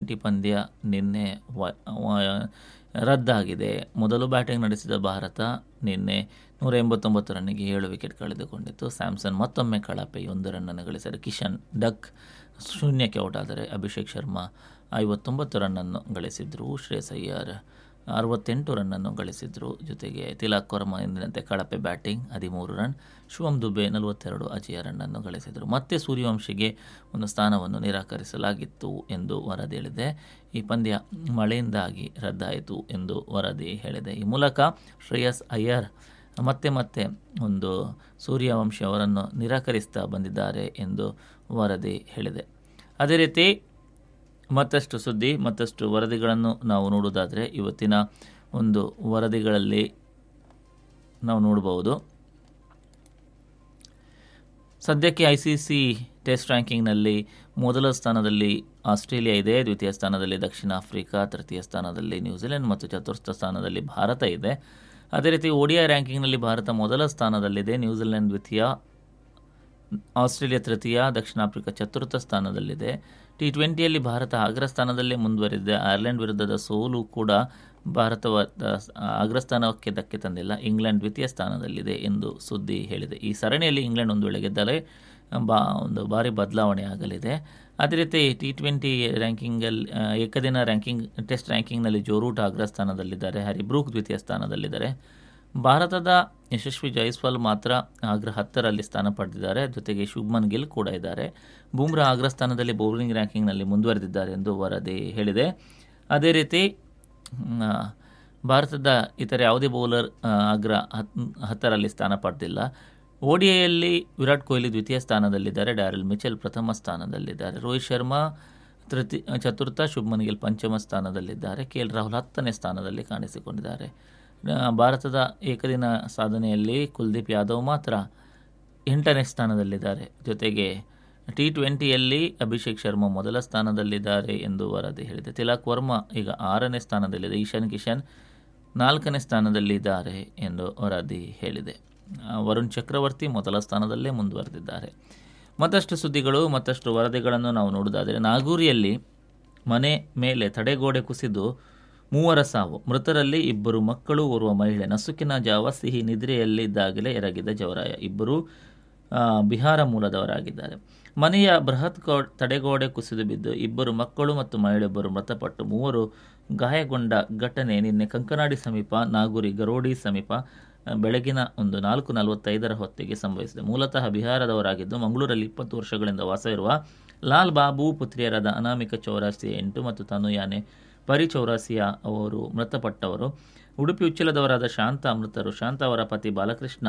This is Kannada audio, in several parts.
ಟ್ವೆಂಟಿ ಪಂದ್ಯ ನಿನ್ನೆ ವ- ವ- ರದ್ದಾಗಿದೆ ಮೊದಲು ಬ್ಯಾಟಿಂಗ್ ನಡೆಸಿದ ಭಾರತ ನಿನ್ನೆ ನೂರ ಎಂಬತ್ತೊಂಬತ್ತು ರನ್ನಿಗೆ ಏಳು ವಿಕೆಟ್ ಕಳೆದುಕೊಂಡಿತ್ತು ಸ್ಯಾಮ್ಸನ್ ಮತ್ತೊಮ್ಮೆ ಕಳಪೆ ಒಂದು ರನ್ನನ್ನು ಗಳಿಸಿದರು ಕಿಶನ್ ಡಕ್ ಶೂನ್ಯಕ್ಕೆ ಔಟ್ ಆದರೆ ಅಭಿಷೇಕ್ ಶರ್ಮಾ ಐವತ್ತೊಂಬತ್ತು ರನ್ನನ್ನು ಗಳಿಸಿದ್ರು ಶ್ರೇಯಸ್ ಅಯ್ಯರ್ ಅರವತ್ತೆಂಟು ರನ್ನನ್ನು ಗಳಿಸಿದ್ರು ಜೊತೆಗೆ ತಿಲಕ್ ವರ್ಮಾ ಎಂದಿನಂತೆ ಕಳಪೆ ಬ್ಯಾಟಿಂಗ್ ಹದಿಮೂರು ರನ್ ಶಿವಮ್ ದುಬೆ ನಲವತ್ತೆರಡು ಅಜಯ ರನ್ನನ್ನು ಗಳಿಸಿದರು ಮತ್ತೆ ಸೂರ್ಯವಂಶಿಗೆ ಒಂದು ಸ್ಥಾನವನ್ನು ನಿರಾಕರಿಸಲಾಗಿತ್ತು ಎಂದು ವರದಿ ಹೇಳಿದೆ ಈ ಪಂದ್ಯ ಮಳೆಯಿಂದಾಗಿ ರದ್ದಾಯಿತು ಎಂದು ವರದಿ ಹೇಳಿದೆ ಈ ಮೂಲಕ ಶ್ರೇಯಸ್ ಅಯ್ಯರ್ ಮತ್ತೆ ಮತ್ತೆ ಒಂದು ಸೂರ್ಯವಂಶಿ ಅವರನ್ನು ನಿರಾಕರಿಸ್ತಾ ಬಂದಿದ್ದಾರೆ ಎಂದು ವರದಿ ಹೇಳಿದೆ ಅದೇ ರೀತಿ ಮತ್ತಷ್ಟು ಸುದ್ದಿ ಮತ್ತಷ್ಟು ವರದಿಗಳನ್ನು ನಾವು ನೋಡುವುದಾದರೆ ಇವತ್ತಿನ ಒಂದು ವರದಿಗಳಲ್ಲಿ ನಾವು ನೋಡಬಹುದು ಸದ್ಯಕ್ಕೆ ಐ ಸಿ ಸಿ ಟೆಸ್ಟ್ ರ್ಯಾಂಕಿಂಗ್ನಲ್ಲಿ ಮೊದಲ ಸ್ಥಾನದಲ್ಲಿ ಆಸ್ಟ್ರೇಲಿಯಾ ಇದೆ ದ್ವಿತೀಯ ಸ್ಥಾನದಲ್ಲಿ ದಕ್ಷಿಣ ಆಫ್ರಿಕಾ ತೃತೀಯ ಸ್ಥಾನದಲ್ಲಿ ನ್ಯೂಜಿಲೆಂಡ್ ಮತ್ತು ಚತುರ್ಥ ಸ್ಥಾನದಲ್ಲಿ ಭಾರತ ಇದೆ ಅದೇ ರೀತಿ ಓಡಿಐ ರ್ಯಾಂಕಿಂಗ್ನಲ್ಲಿ ಭಾರತ ಮೊದಲ ಸ್ಥಾನದಲ್ಲಿದೆ ನ್ಯೂಜಿಲೆಂಡ್ ದ್ವಿತೀಯ ಆಸ್ಟ್ರೇಲಿಯಾ ತೃತೀಯ ದಕ್ಷಿಣ ಆಫ್ರಿಕಾ ಚತುರ್ಥ ಸ್ಥಾನದಲ್ಲಿದೆ ಟಿ ಟ್ವೆಂಟಿಯಲ್ಲಿ ಭಾರತ ಅಗ್ರ ಸ್ಥಾನದಲ್ಲೇ ಮುಂದುವರಿದಿದೆ ಐರ್ಲೆಂಡ್ ವಿರುದ್ಧದ ಸೋಲು ಕೂಡ ಭಾರತದ ಅಗ್ರಸ್ಥಾನಕ್ಕೆ ಧಕ್ಕೆ ತಂದಿಲ್ಲ ಇಂಗ್ಲೆಂಡ್ ದ್ವಿತೀಯ ಸ್ಥಾನದಲ್ಲಿದೆ ಎಂದು ಸುದ್ದಿ ಹೇಳಿದೆ ಈ ಸರಣಿಯಲ್ಲಿ ಇಂಗ್ಲೆಂಡ್ ಒಂದು ವೇಳೆ ಗೆದ್ದರೆ ಬಾ ಒಂದು ಭಾರಿ ಬದಲಾವಣೆ ಆಗಲಿದೆ ಅದೇ ರೀತಿ ಟಿ ಟ್ವೆಂಟಿ ರ್ಯಾಂಕಿಂಗಲ್ಲಿ ಆ, ಏಕದಿನ ರ್ಯಾಂಕಿಂಗ್ ಟೆಸ್ಟ್ ರ್ಯಾಂಕಿಂಗ್ನಲ್ಲಿ ಜೋರೂಟ್ ಅಗ್ರ ಸ್ಥಾನದಲ್ಲಿದ್ದಾರೆ ಹ್ಯಾರಿ ಬ್ರೂಕ್ ದ್ವಿತೀಯ ಸ್ಥಾನದಲ್ಲಿದ್ದಾರೆ ಭಾರತದ ಯಶಸ್ವಿ ಜೈಸ್ವಾಲ್ ಮಾತ್ರ ಅಗ್ರ ಹತ್ತರಲ್ಲಿ ಸ್ಥಾನ ಪಡೆದಿದ್ದಾರೆ ಜೊತೆಗೆ ಶುಭ್ಮನ್ ಗಿಲ್ ಕೂಡ ಇದ್ದಾರೆ ಬೂಮ್ರಾ ಅಗ್ರ ಸ್ಥಾನದಲ್ಲಿ ಬೌಲಿಂಗ್ ರ್ಯಾಂಕಿಂಗ್ನಲ್ಲಿ ಮುಂದುವರೆದಿದ್ದಾರೆ ಎಂದು ವರದಿ ಹೇಳಿದೆ ಅದೇ ರೀತಿ ಮ್, ಆ, ಭಾರತದ ಇತರ ಯಾವುದೇ ಬೌಲರ್ ಆ, ಅಗ್ರ ಹತ್ ಹತ್ತರಲ್ಲಿ ಸ್ಥಾನ ಪಡೆದಿಲ್ಲ ಓಡಿಐಯಲ್ಲಿ ವಿರಾಟ್ ಕೊಹ್ಲಿ ದ್ವಿತೀಯ ಸ್ಥಾನದಲ್ಲಿದ್ದಾರೆ ಡ್ಯಾರಿಲ್ ಮಿಚೆಲ್ ಪ್ರಥಮ ಸ್ಥಾನದಲ್ಲಿದ್ದಾರೆ ರೋಹಿತ್ ಶರ್ಮಾ ತೃತೀ ಚತುರ್ಥ ಶುಭ್ಮನ್ ಗಿಲ್ ಪಂಚಮ ಸ್ಥಾನದಲ್ಲಿದ್ದಾರೆ ಕೆ ಎಲ್ ರಾಹುಲ್ ಹತ್ತನೇ ಸ್ಥಾನದಲ್ಲಿ ಕಾಣಿಸಿಕೊಂಡಿದ್ದಾರೆ ಆ, ಭಾರತದ ಏಕದಿನ ಸಾಧನೆಯಲ್ಲಿ ಕುಲ್ದೀಪ್ ಯಾದವ್ ಮಾತ್ರ ಎಂಟನೇ ಸ್ಥಾನದಲ್ಲಿದ್ದಾರೆ ಜೊತೆಗೆ ಟಿ ಟ್ವೆಂಟಿಯಲ್ಲಿ ಅಭಿಷೇಕ್ ಶರ್ಮಾ ಮೊದಲ ಸ್ಥಾನದಲ್ಲಿದ್ದಾರೆ ಎಂದು ವರದಿ ಹೇಳಿದೆ ತಿಲಕ್ ವರ್ಮಾ ಈಗ ಆರನೇ ಸ್ಥಾನದಲ್ಲಿದೆ ಈಶಾನ್ ಕಿಶನ್ ನಾಲ್ಕನೇ ಸ್ಥಾನದಲ್ಲಿದ್ದಾರೆ ಎಂದು ವರದಿ ಹೇಳಿದೆ ಆ, ವರುಣ್ ಚಕ್ರವರ್ತಿ ಮೊದಲ ಸ್ಥಾನದಲ್ಲೇ ಮುಂದುವರೆದಿದ್ದಾರೆ ಮತ್ತಷ್ಟು ಸುದ್ದಿಗಳು ಮತ್ತಷ್ಟು ವರದಿಗಳನ್ನು ನಾವು ನೋಡುವುದಾದರೆ ನಾಗೂರಿಯಲ್ಲಿ ಮನೆ ಮೇಲೆ ತಡೆಗೋಡೆ ಕುಸಿದು ಮೂವರ ಸಾವು ಮೃತರಲ್ಲಿ ಇಬ್ಬರು ಮಕ್ಕಳು ಓರ್ವ ಮಹಿಳೆ ನಸುಕಿನ ಜಾವ ಸಿಹಿ ನಿದ್ರೆಯಲ್ಲಿದ್ದಾಗಲೇ ಎರಗಿದ ಜವರಾಯ ಇಬ್ಬರು ಆ, ಬಿಹಾರ ಮೂಲದವರಾಗಿದ್ದಾರೆ ಮನೆಯ ಬೃಹತ್ ಗೋ ತಡೆಗೋಡೆ ಕುಸಿದು ಬಿದ್ದು ಇಬ್ಬರು ಮಕ್ಕಳು ಮತ್ತು ಮಹಿಳೆಯೊಬ್ಬರು ಮೃತಪಟ್ಟು ಮೂವರು ಗಾಯಗೊಂಡ ಘಟನೆ ನಿನ್ನೆ ಕಂಕನಾಡಿ ಸಮೀಪ ನಾಗೂರಿ ಗರೋಡಿ ಸಮೀಪ ಆ, ಬೆಳಗಿನ ಒಂದು ನಾಲ್ಕು ನಲವತ್ತೈದರ ಹೊತ್ತಿಗೆ ಸಂಭವಿಸಿದೆ ಮೂಲತಃ ಬಿಹಾರದವರಾಗಿದ್ದು ಮಂಗಳೂರಲ್ಲಿ ಇಪ್ಪತ್ತು ವರ್ಷಗಳಿಂದ ವಾಸವಿರುವ ಲಾಲ್ ಬಾಬು ಪುತ್ರಿಯರಾದ ಅನಾಮಿಕ ಚೌರಾಸಿಯ ಎಂಟು ಮತ್ತು ತನುಯಾನೆ ಪರಿ ಚೌರಾಸಿಯ ಅವರು ಮೃತಪಟ್ಟವರು ಉಡುಪಿ ಉಚ್ಚಿಲದವರಾದ ಶಾಂತ ಮೃತರು ಶಾಂತ ಅವರ ಪತಿ ಬಾಲಕೃಷ್ಣ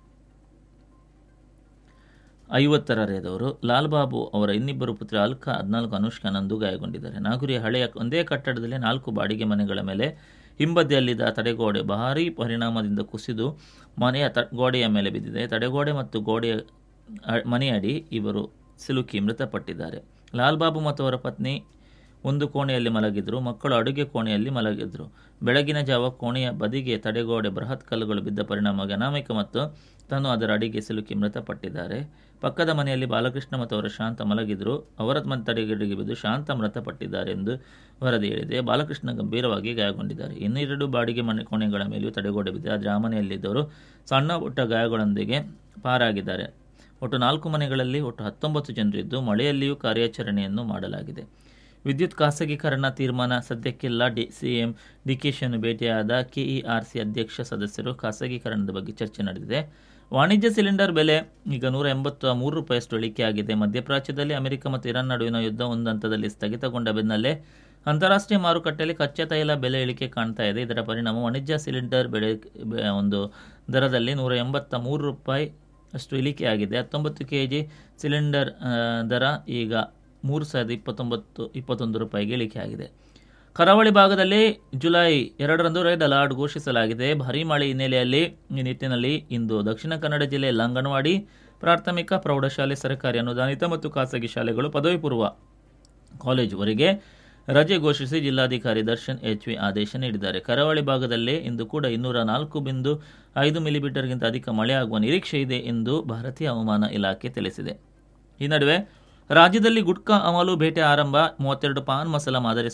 ಐವತ್ತರರೇದವರು ಲಾಲ್ ಬಾಬು ಅವರ ಇನ್ನಿಬ್ಬರು ಪುತ್ರ ಅಲ್ಕಾ ಹದಿನಾಲ್ಕು ಅನುಷ್ಕಾ ನಂದು ಗಾಯಗೊಂಡಿದ್ದಾರೆ ನಾಗುರಿಯ ಹಳೆಯ ಒಂದೇ ಕಟ್ಟಡದಲ್ಲಿ ನಾಲ್ಕು ಬಾಡಿಗೆ ಮನೆಗಳ ಮೇಲೆ ಹಿಂಬದಿಯಲ್ಲಿದ್ದ ತಡೆಗೋಡೆ ಭಾರೀ ಪರಿಣಾಮದಿಂದ ಕುಸಿದು ಮನೆಯ ತ ಗೋಡೆಯ ಮೇಲೆ ಬಿದ್ದಿದೆ ತಡೆಗೋಡೆ ಮತ್ತು ಗೋಡೆಯ ಅ- ಮನೆಯಡಿ ಇವರು ಸಿಲುಕಿ ಮೃತಪಟ್ಟಿದ್ದಾರೆ ಲಾಲ್ ಬಾಬು ಮತ್ತು ಅವರ ಪತ್ನಿ ಒಂದು ಕೋಣೆಯಲ್ಲಿ ಮಲಗಿದ್ರು ಮಕ್ಕಳು ಅಡುಗೆ ಕೋಣೆಯಲ್ಲಿ ಮಲಗಿದ್ರು ಬೆಳಗಿನ ಜಾವ ಕೋಣೆಯ ಬದಿಗೆ ತಡೆಗೋಡೆ ಬೃಹತ್ ಕಲ್ಲುಗಳು ಬಿದ್ದ ಪರಿಣಾಮ ಅನಾಮಿಕ ಮತ್ತು ತಾನು ಅದರ ಅಡಿಗೆ ಸಿಲುಕಿ ಮೃತಪಟ್ಟಿದ್ದಾರೆ ಪಕ್ಕದ ಮನೆಯಲ್ಲಿ ಬಾಲಕೃಷ್ಣ ಮತ್ತು ಅವರ ಶಾಂತ ಮಲಗಿದ್ರು ಅವರ ಮನೆ ತಡೆಗಡೆಗೆ ಬಿದ್ದು ಶಾಂತ ಮೃತಪಟ್ಟಿದ್ದಾರೆ ಎಂದು ವರದಿ ಹೇಳಿದೆ ಬಾಲಕೃಷ್ಣ ಗಂಭೀರವಾಗಿ ಗಾಯಗೊಂಡಿದ್ದಾರೆ ಇನ್ನೆರಡು ಬಾಡಿಗೆ ಮನೆ ಕೋಣೆಗಳ ಮೇಲೆಯೂ ತಡೆಗೋಡೆ ಬಿದ್ದಿದೆ ಆದರೆ ಆ ಮನೆಯಲ್ಲಿದ್ದವರು ಸಣ್ಣ ಪುಟ್ಟ ಗಾಯಗಳೊಂದಿಗೆ ಪಾರಾಗಿದ್ದಾರೆ ಒಟ್ಟು ನಾಲ್ಕು ಮನೆಗಳಲ್ಲಿ ಒಟ್ಟು ಹತ್ತೊಂಬತ್ತು ಜನರು ಇದ್ದು ಮಳೆಯಲ್ಲಿಯೂ ಕಾರ್ಯಾಚರಣೆಯನ್ನು ಮಾಡಲಾಗಿದೆ ವಿದ್ಯುತ್ ಖಾಸಗೀಕರಣ ತೀರ್ಮಾನ ಸದ್ಯಕ್ಕಿಲ್ಲ ಡಿ ಸಿಎಂ ಡಿಕೆಶಿಯನ್ನು ಭೇಟಿಯಾದ ಕೆಇಆರ್ಸಿ ಅಧ್ಯಕ್ಷ ಸದಸ್ಯರು ಖಾಸಗೀಕರಣದ ಬಗ್ಗೆ ಚರ್ಚೆ ನಡೆದಿದೆ ವಾಣಿಜ್ಯ ಸಿಲಿಂಡರ್ ಬೆಲೆ ಈಗ ನೂರ ಎಂಬತ್ತ ಮೂರು ರೂಪಾಯಿಯಷ್ಟು ಇಳಿಕೆಯಾಗಿದೆ ಮಧ್ಯಪ್ರಾಚ್ಯದಲ್ಲಿ ಅಮೆರಿಕ ಮತ್ತು ಇರಾನ್ ನಡುವಿನ ಯುದ್ಧ ಒಂದು ಹಂತದಲ್ಲಿ ಸ್ಥಗಿತಗೊಂಡ ಬೆನ್ನಲ್ಲೇ ಅಂತಾರಾಷ್ಟ್ರೀಯ ಮಾರುಕಟ್ಟೆಯಲ್ಲಿ ಕಚ್ಚಾ ತೈಲ ಬೆಲೆ ಇಳಿಕೆ ಕಾಣ್ತಾ ಇದೆ ಇದರ ಪರಿಣಾಮ ವಾಣಿಜ್ಯ ಸಿಲಿಂಡರ್ ಬೆಲೆ ಬೆ- ಒಂದು ದರದಲ್ಲಿ ನೂರ ಎಂಬತ್ತ ಮೂರು ರೂಪಾಯಿ ಅಷ್ಟು ಇಳಿಕೆಯಾಗಿದೆ ಹತ್ತೊಂಬತ್ತು ಕೆ ಜಿ ಸಿಲಿಂಡರ್ ಆ, ದರ ಈಗ ಮೂರು ಸಾವಿರದ ಇಪ್ಪತ್ತೊಂಬತ್ತು ಇಪ್ಪತ್ತೊಂದು ರೂಪಾಯಿಗೆ ಇಳಿಕೆಯಾಗಿದೆ ಕರಾವಳಿ ಭಾಗದಲ್ಲಿ ಜುಲೈ ಎರಡರಂದು ರೆಡ್ ಅಲರ್ಟ್ ಘೋಷಿಸಲಾಗಿದೆ ಭಾರೀ ಮಳೆ ಹಿನ್ನೆಲೆಯಲ್ಲಿ ಈ ನಿಟ್ಟಿನಲ್ಲಿ ಇಂದು ದಕ್ಷಿಣ ಕನ್ನಡ ಜಿಲ್ಲೆಯಲ್ಲಿ ಅಂಗನವಾಡಿ ಪ್ರಾಥಮಿಕ ಪ್ರೌಢಶಾಲೆ ಸರ್ಕಾರಿ ಅನುದಾನಿತ ಮತ್ತು ಖಾಸಗಿ ಶಾಲೆಗಳು ಪದವಿ ಪೂರ್ವ ಕಾಲೇಜುವರೆಗೆ ರಜೆ ಘೋಷಿಸಿ ಜಿಲ್ಲಾಧಿಕಾರಿ ದರ್ಶನ್ ಎಚ್ ವಿ ಆದೇಶ ನೀಡಿದ್ದಾರೆ ಕರಾವಳಿ ಭಾಗದಲ್ಲಿ ಇಂದು ಕೂಡ ಇನ್ನೂರ ನಾಲ್ಕು ಬಿಂದು ಐದು ಮಿಲಿಮೀಟರ್ಗಿಂತ ಅಧಿಕ ಮಳೆ ಆಗುವ ನಿರೀಕ್ಷೆ ಇದೆ ಎಂದು ಭಾರತೀಯ ಹವಾಮಾನ ಇಲಾಖೆ ತಿಳಿಸಿದೆ ಈ ನಡುವೆ ರಾಜ್ಯದಲ್ಲಿ ಗುಟ್ಕಾ ಅಮಲು ಬೇಟೆ ಆರಂಭ ಮೂವತ್ತೆರಡು ಪಾನ್ ಮಸಾಲ ಮಾದರಿ